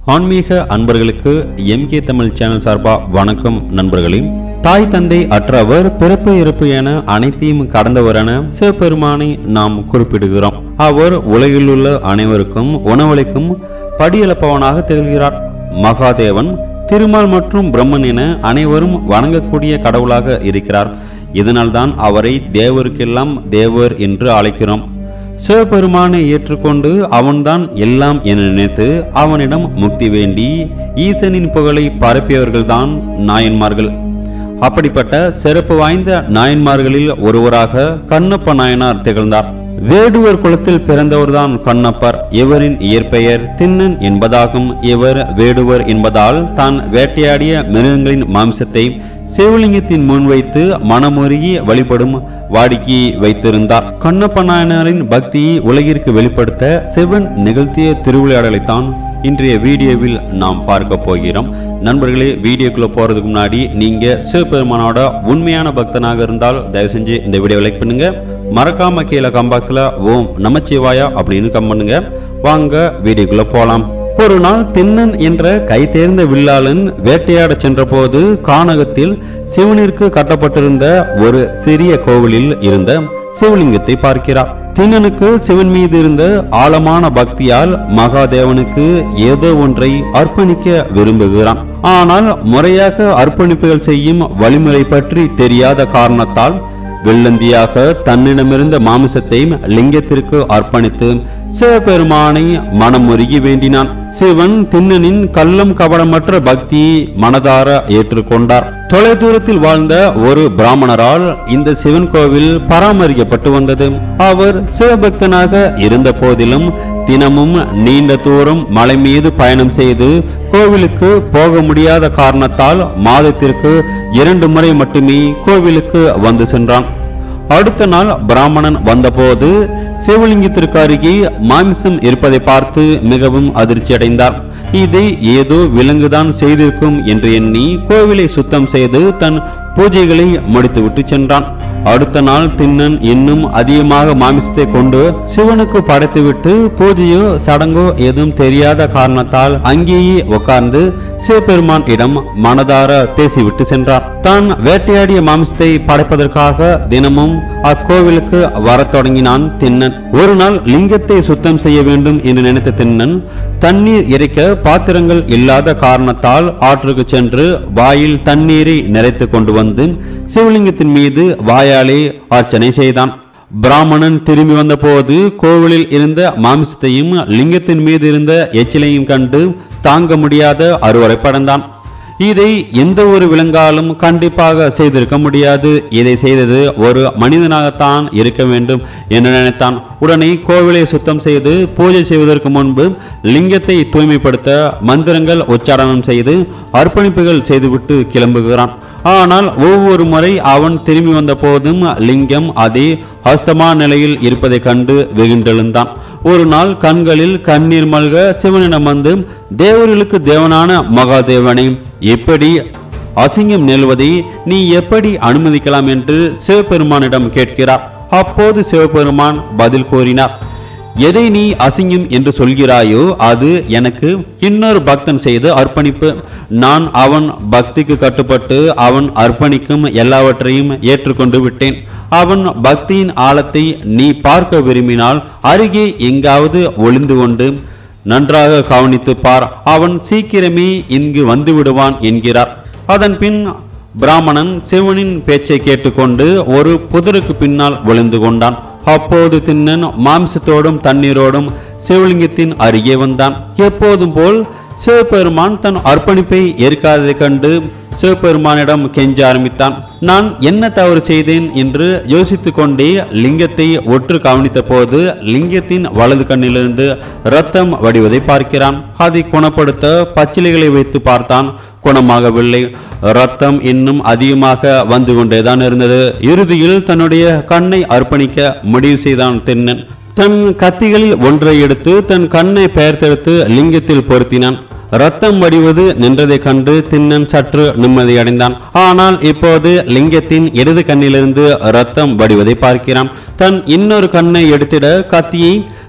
ஆன்மீக அன்பர்களுக்கு MK Tamil channel சார்பா வணக்கம் நண்பர்களே தாய் தந்தை அற்றவர் பிறப்பு இறப்பு என அனைத்தையும் கடந்தவரென சிவபெருமானை நாம் குறிப்பிடுகிறோம் அவர் உலகில் உள்ள அனைவருக்கும் உணவளிக்கும் படியளப்பவனாக திகழ்கிறார் மகாதேவன் திருமால் மற்றும் பிரம்மன் என அனைவரும் வணங்கக்கூடிய கடவுளாக இருக்கிறார் இதனால்தான் அவரை தேவருக்கெல்லாம் தேவர் என்று அழைக்கிறோம் சிவபெருமானை ஏற்றுக்கொண்டு அவன்தான் எல்லாம் என நினைத்து அவனிடம் முக்தி வேண்டி ஈசனின் புகழை பரப்பியவர்கள்தான் நாயன்மார்கள் அப்படிப்பட்ட சிறப்பு வாய்ந்த நாயன்மார்களில் ஒருவராக கண்ணப்ப நாயனார் திகழ்ந்தார் வேடுவர் குலத்தில் பிறந்தவர்தான் கண்ணப்பர் இவரின் இயற்பெயர் திண்ணன் என்பதாகும் இவர் வேடுவர் என்பதால் தான் வேட்டையாடிய மிருகங்களின் மாம்சத்தை சிவலிங்கத்தின் முன் வைத்து மனமுருகி வழிபடும் வாடிக்கையை வைத்திருந்தார் கண்ணப்ப நாயனாரின் பக்தியை உலகிற்கு வெளிப்படுத்த சிவன் நிகழ்த்திய திருவிளையாடலைத்தான் இன்றைய வீடியோவில் நாம் பார்க்க போகிறோம் நண்பர்களே வீடியோக்குள்ள போறதுக்கு முன்னாடி நீங்க சிவபெருமானோட உண்மையான பக்தனாக இருந்தால் தயவு செஞ்சு இந்த வீடியோ லைக் பண்ணுங்க மறக்காம கீழே கம்பாக்ஸ்ல ஓம் நமச்சிவாயா அப்படின்னு கம் பண்ணுங்க வாங்க வீடியோக்குள்ள போலாம் ஒரு நாள் திண்ணன் என்ற கை தேர்ந்த வில்லாளன் வேட்டையாட சென்றபோது கானகத்தில் சிவனிற்கு கட்டப்பட்டிருந்த ஒரு சிறிய கோவிலில் இருந்த சிவலிங்கத்தை பார்க்கிறார் திண்ணனுக்கு சிவன் மீது இருந்த ஆழமான பக்தியால் மகாதேவனுக்கு ஏதோ ஒன்றை அர்ப்பணிக்க விரும்புகிறான் ஆனால் முறையாக அர்ப்பணிப்புகள் செய்யும் வழிமுறை பற்றி தெரியாத காரணத்தால் வெள்ளந்தியாக தன்னிடமிருந்த மாமிசத்தை லிங்கத்திற்கு அர்ப்பணித்து சிவபெருமானை மனமுருகி வேண்டினான் சிவன் திண்ணனின் கள்ளம் கபடமற்ற பக்தியை மனதார ஏற்றுக்கொண்டார் தொலைதூரத்தில் வாழ்ந்த ஒரு பிராமணரால் இந்த சிவன் கோவில் பராமரிக்கப்பட்டு வந்தது அவர் சிவபக்தனாக இருந்த போதிலும் தினமும் நீண்ட தூரம் மலை மீது பயணம் செய்து கோவிலுக்கு போக முடியாத காரணத்தால் மாதத்திற்கு இரண்டு முறை மட்டுமே கோவிலுக்கு வந்து சென்றான் அடுத்த நாள் பிராமணன் வந்தபோது சிவலிங்கத்திற்கு அருகே மாமிசம் இருப்பதை பார்த்து மிகவும் அதிர்ச்சி அடைந்தார் இதை ஏதோ விலங்குதான் செய்திருக்கும் என்று எண்ணி கோவிலை சுத்தம் செய்து தன் பூஜைகளை முடித்துவிட்டு சென்றான் அடுத்த நாள் திண்ணன் இன்னும் அதிகமாக மாமிசத்தை கொண்டு சிவனுக்கு படைத்துவிட்டு பூஜையோ சடங்கோ எதுவும் தெரியாத காரணத்தால் அங்கேயே உட்கார்ந்து சிவபெருமான் இடம் மனதார பேசிவிட்டு சென்றார் தான் வேட்டையாடிய மாமிசத்தை படைப்பதற்காக தினமும் அக்கோவிலுக்கு வரத் தொடங்கினான் திண்ணன் ஒரு நாள் லிங்கத்தை சுத்தம் செய்ய வேண்டும் என்று நினைத்த திண்ணன் தண்ணீர் இறைக்க பாத்திரங்கள் இல்லாத காரணத்தால் ஆற்றுக்கு சென்று வாயில் தண்ணீரை நிறைத்து கொண்டு வந்து சிவலிங்கத்தின் மீது வாயாலே அர்ச்சனை செய்தான் பிராமணன் திரும்பி வந்தபோது கோவிலில் இருந்த மாமிசத்தையும் லிங்கத்தின் மீது இருந்த எச்சிலையும் கண்டு தாங்க முடியாத அறுவரை படைந்தான் இதை எந்த ஒரு விலங்காலும் கண்டிப்பாக செய்திருக்க முடியாது இதை செய்தது ஒரு மனிதனாகத்தான் இருக்க வேண்டும் என்று நினைத்தான் உடனே கோவிலை சுத்தம் செய்து பூஜை செய்வதற்கு முன்பு லிங்கத்தை தூய்மைப்படுத்த மந்திரங்கள் உச்சாரணம் செய்து அர்ப்பணிப்புகள் செய்துவிட்டு கிளம்புகிறான் ஆனால் ஒவ்வொரு முறை அவன் திரும்பி வந்த போதும் லிங்கம் அதே ஹஸ்தமா நிலையில் இருப்பதை கண்டு வெகுண்டெழுந்தான் ஒரு நாள் கண்களில் கண்ணீர் மல்க சிவனிடம் வந்து தேவர்களுக்கு தேவனான மகாதேவனை எப்படி அசிங்கம் நெல்வதை நீ எப்படி அனுமதிக்கலாம் என்று சிவபெருமானிடம் கேட்கிறார் அப்போது சிவபெருமான் பதில் கூறினார் எதை நீ அசிங்கம் என்று சொல்கிறாயோ அது எனக்கு இன்னொரு பக்தன் செய்த அர்ப்பணிப்பு நான் அவன் பக்திக்கு கட்டுப்பட்டு அவன் அர்ப்பணிக்கும் எல்லாவற்றையும் ஏற்றுக்கொண்டு விட்டேன் அவன் பக்தியின் ஆழத்தை நீ பார்க்க விரும்பினால் அருகே எங்காவது ஒளிந்து கொண்டு நன்றாக கவனித்து பார் அவன் சீக்கிரமே இங்கு வந்து விடுவான் என்கிறார் அதன் பின் பிராமணன் சிவனின் பேச்சை கேட்டுக்கொண்டு ஒரு புதருக்கு பின்னால் ஒளிந்து கொண்டான் அப்போது திண்ணன் மாம்சத்தோடும் தண்ணீரோடும் சிவலிங்கத்தின் அருகே வந்தான் எப்போதும் போல் சிவபெருமான் தன் அர்ப்பணிப்பை ஏற்காததைக் கண்டு சிவபெருமானிடம் கெஞ்ச ஆரம்பித்தான் நான் என்ன தவறு செய்தேன் என்று யோசித்துக் கொண்டே லிங்கத்தை ஒற்று கவனித்த போது லிங்கத்தின் வலது கண்ணிலிருந்து ரத்தம் வடிவதை பார்க்கிறான் அதை குணப்படுத்த பச்சிலைகளை வைத்து பார்த்தான் குணமாகவில்லை ரத்தம் இன்னும் அதிகமாக வந்து கொண்டேதான் இருந்தது இறுதியில் தன்னுடைய கண்ணை அர்ப்பணிக்க முடிவு செய்தான் தென்னன் தன் கத்திகளில் ஒன்றை எடுத்து தன் கண்ணை பெயர்த்தெடுத்து லிங்கத்தில் பொருத்தினான் ரத்தம் வடிவது நின்றதைக் கண்டு திண்ணன் சற்று நிம்மதியடைந்தான் ஆனால் இப்போது லிங்கத்தின் இடது கண்ணிலிருந்து ரத்தம் வடிவதை பார்க்கிறான் தன் இன்னொரு கண்ணை எடுத்திட கத்தியை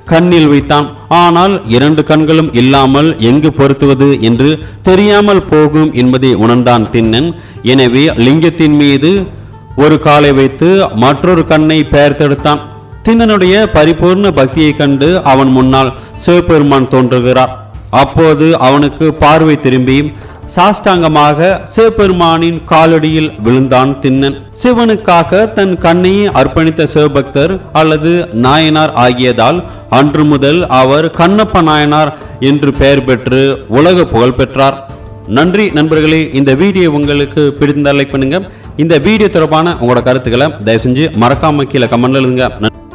கண்ணில் வைத்தான் ஆனால் இரண்டு கண்களும் இல்லாமல் எங்கு பொருத்துவது என்று தெரியாமல் போகும் என்பதை உணர்ந்தான் திண்ணன் எனவே லிங்கத்தின் மீது ஒரு காலை வைத்து மற்றொரு கண்ணை பெயர்த்தெடுத்தான் திண்ணனுடைய பரிபூர்ண பக்தியைக் கண்டு அவன் முன்னால் சிவபெருமான் தோன்றுகிறார் அப்போது அவனுக்கு பார்வை திரும்பி சாஷ்டாங்கமாக சிவபெருமானின் காலடியில் விழுந்தான் திண்ணன் சிவனுக்காக தன் கண்ணையை அர்ப்பணித்த சிவபக்தர் அல்லது நாயனார் ஆகியதால் அன்று முதல் அவர் கண்ணப்ப நாயனார் என்று பெயர் பெற்று உலக புகழ் பெற்றார் நன்றி நண்பர்களே இந்த வீடியோ உங்களுக்கு பிடித்திருந்தால் லைக் பண்ணுங்க இந்த வீடியோ தொடர்பான உங்களோட கருத்துக்களை தயவு செஞ்சு மறக்காம கீழே கமெண்ட்ல எழுதுங்க நன்றி.